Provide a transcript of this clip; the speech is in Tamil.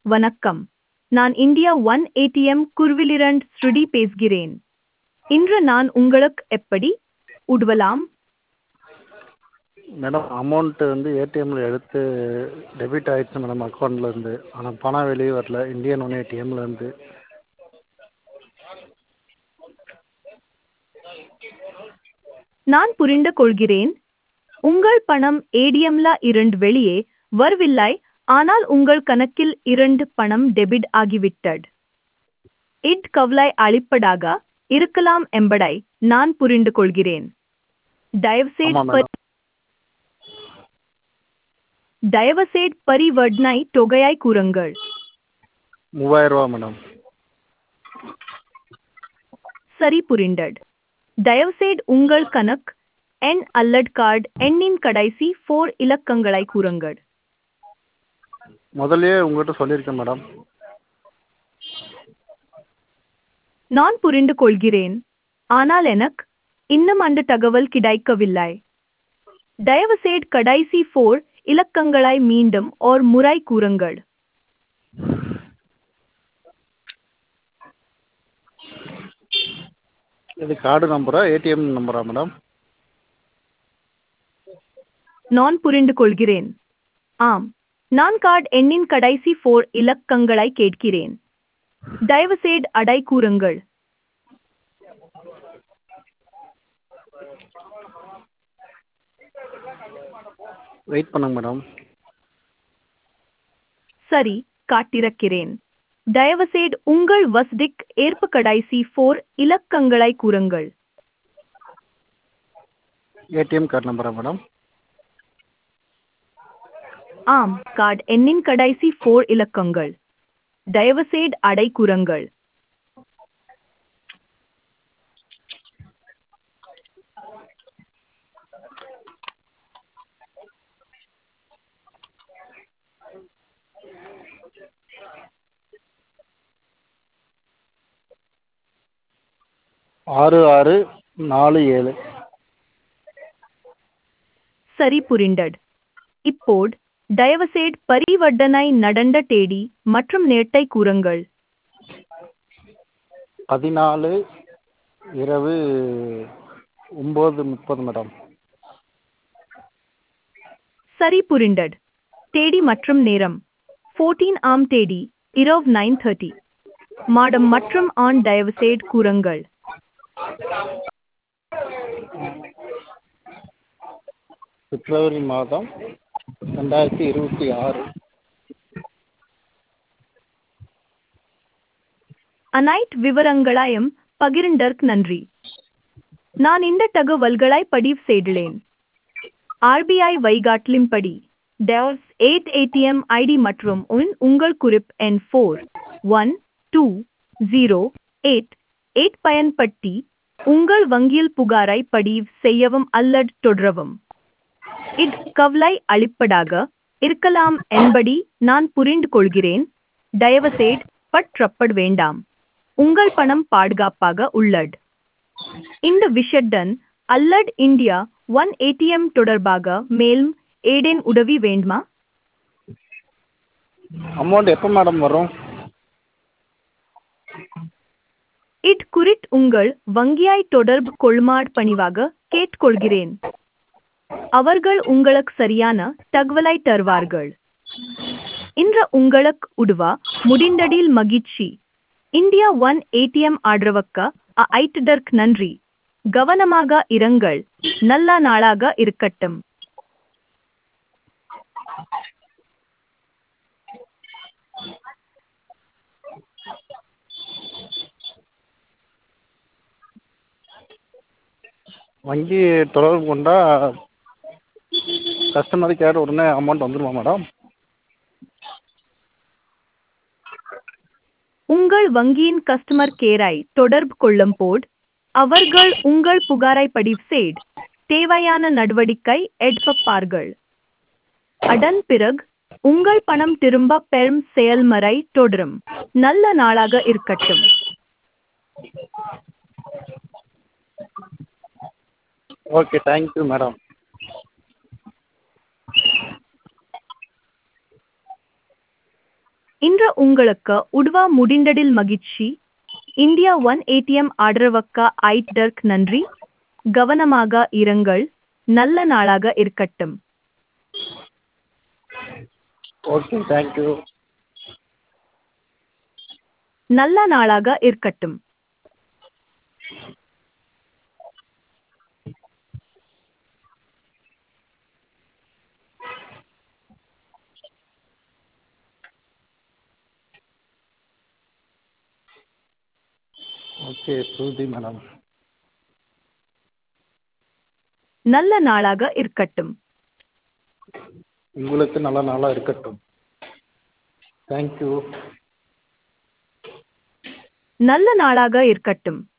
வணக்கம் நான் இந்தியா ஒன் ஏடிஎம் குருவிலிரண்ட் ஸ்ருதி பேசுகிறேன் இன்று நான் உங்களுக்கு எப்படி உதவலாம் மேடம் அமௌண்ட்டு வந்து ஏடிஎம்மில் எடுத்து டெபிட் ஆகிடுச்சு மேடம் அக்கௌண்ட்லேருந்து ஆனால் பணம் வெளியே வரல இந்தியன் ஒன் ஏடிஎம்லேருந்து நான் புரிந்து கொள்கிறேன் உங்கள் பணம் ஏடிஎம்ல இருந்து வெளியே வரவில்லை ஆனால் உங்கள் கணக்கில் இரண்டு பணம் டெபிட் ஆகிவிட்டது இட் கவலை அளிப்பதாக இருக்கலாம் என்பதை நான் புரிந்து கொள்கிறேன் தயவுசெய்து ஆமாம் மேடம் தயவுசெய்து பரிவர்த்தனை தொகையை கூறுங்கள் மூவாயிரரூவா மேடம் சரி புரிந்தது தயவுசெய்து உங்கள் கணக்கு எண் அல்லது கார்டு எண்ணின் கடைசி ஃபோர் இலக்கங்களை கூறுங்கள் முதல்லயே உங்கள்கிட்ட சொல்லியிருக்கேன் மேடம் நான் புரிந்து கொள்கிறேன் ஆனால் எனக்கு இன்னும் அந்த தகவல் கிடைக்கவில்லை தயவுசெய்து கடைசி ஃபோர் இலக்கங்களை மீண்டும் ஒரு முறை கூறுங்கள் இது கார்டு நம்பரா ஏடிஎம் நம்பரா மேடம் நான் புரிந்து கொள்கிறேன் ஆம் நான் கார்டு எண்ணின் கடைசி ஃபோர் இலக்கங்களை கேட்கிறேன் தயவுசெய்து அடை கூறுங்கள் வெயிட் பண்ணுங்க மேடம் சரி காட்டிருக்கிறேன் தயவுசெய்து உங்கள் வசதிக்கு ஏற்ப கடைசி ஃபோர் இலக்கங்களை கூறுங்கள் ஏடிஎம் கார்டு நம்பரா மேடம் ஆம் கார்டு எண்ணின் கடைசி ஃபோர் இலக்கங்கள் தயவுசெய்து அடை கூறுங்கள் ஆறு ஆறு நாலு ஏழு சரி புரிந்தது இப்போது தயவுசெய்து பரிவர்த்தனை நடந்த தேதி மற்றும் நேரத்தை கூறுங்கள் பதினாலு இரவு ஒம்பது முப்பது மேடம் சரி புரிந்தது தேதி மற்றும் நேரம் ஃபோர்டீன் ஆம் தேதி இரவு நைன் தேர்ட்டி மாடம் மற்றும் ஆன் தயவுசெய்து கூறுங்கள் பிப்ரவரி மாதம் ரெண்டாயிரத்தி இருபத்தி ஆறு அனைத்து விவரங்களையும் பகிர்ந்ததற்கு நன்றி நான் இந்த தகவல்களை பதிவு செய்துள்ளேன் ஆர்பிஐ வைகாட்டிலின்படி டெவஸ் எயிட் ஏடிஎம் ஐடி மற்றும் உன் உங்கள் குறிப் எண் four one two zero eight eight பயன்படுத்தி உங்கள் வங்கியில் புகாரை பதிவு செய்யவும் அல்லது தொடரவும் இது கவலை அளிப்பதாக இருக்கலாம் என்பதை நான் புரிந்து கொள்கிறேன் தயவுசெய்து பற்றப்பட வேண்டாம் உங்கள் பணம் பாதுகாப்பாக உள்ளது இந்த விஷயத்துடன் அல்லட் இந்தியா ஒன் ஏடிஎம் தொடர்பாக மேலும் ஏதேன் உதவி வேண்டுமா அமௌண்ட் எப்போ மேடம் வரும் இட் குறித்து உங்கள் வங்கியாய் தொடர்பு கொள்மாட் பணிவாக கேட்டுக்கொள்கிறேன் அவர்கள் உங்களுக்கு சரியான தகவலை தருவார்கள் இன்று உங்களுக்கு உதவ முடிந்ததில் மகிழ்ச்சி இந்தியா ஒன் ஏடிஎம் ஆதரவுக்கு ஐட்டதற்கு நன்றி கவனமாக இருங்கள் நல்ல நாளாக இருக்கட்டும் வங்கி தொடர்பு கொண்டா கஸ்டமர் கேர் உடனே அமௌண்ட் வந்துடுமா மேடம் உங்கள் வங்கியின் கஸ்டமர் கேரை தொடர்பு கொள்ளும் போது அவர்கள் உங்கள் புகாரை பதிவு செய்து தேவையான நடவடிக்கை எடுப்பார்கள் அதன் பிறகு உங்கள் பணம் திரும்ப பெறும் செயல்முறை தொடரும் நல்ல நாளாக இருக்கட்டும் ஓகே தேங்க்யூ மேடம் இன்று உங்களுக்கு உதவ முடிந்ததில் மகிழ்ச்சி இந்தியா ஒன் ஏடிஎம் ஆதரவுக்கு ஐட்டர்க் நன்றி கவனமாக இருங்கள் நல்ல நாளாக இருக்கட்டும் ஓகே தேங்க்யூ நல்ல நாளாக இருக்கட்டும் ஓகே ஸ்ருதி மேடம் நல்ல நாளாக இருக்கட்டும் உங்களுக்கு நல்ல நாளாக இருக்கட்டும் தேங்க்யூ நல்ல நாளாக இருக்கட்டும்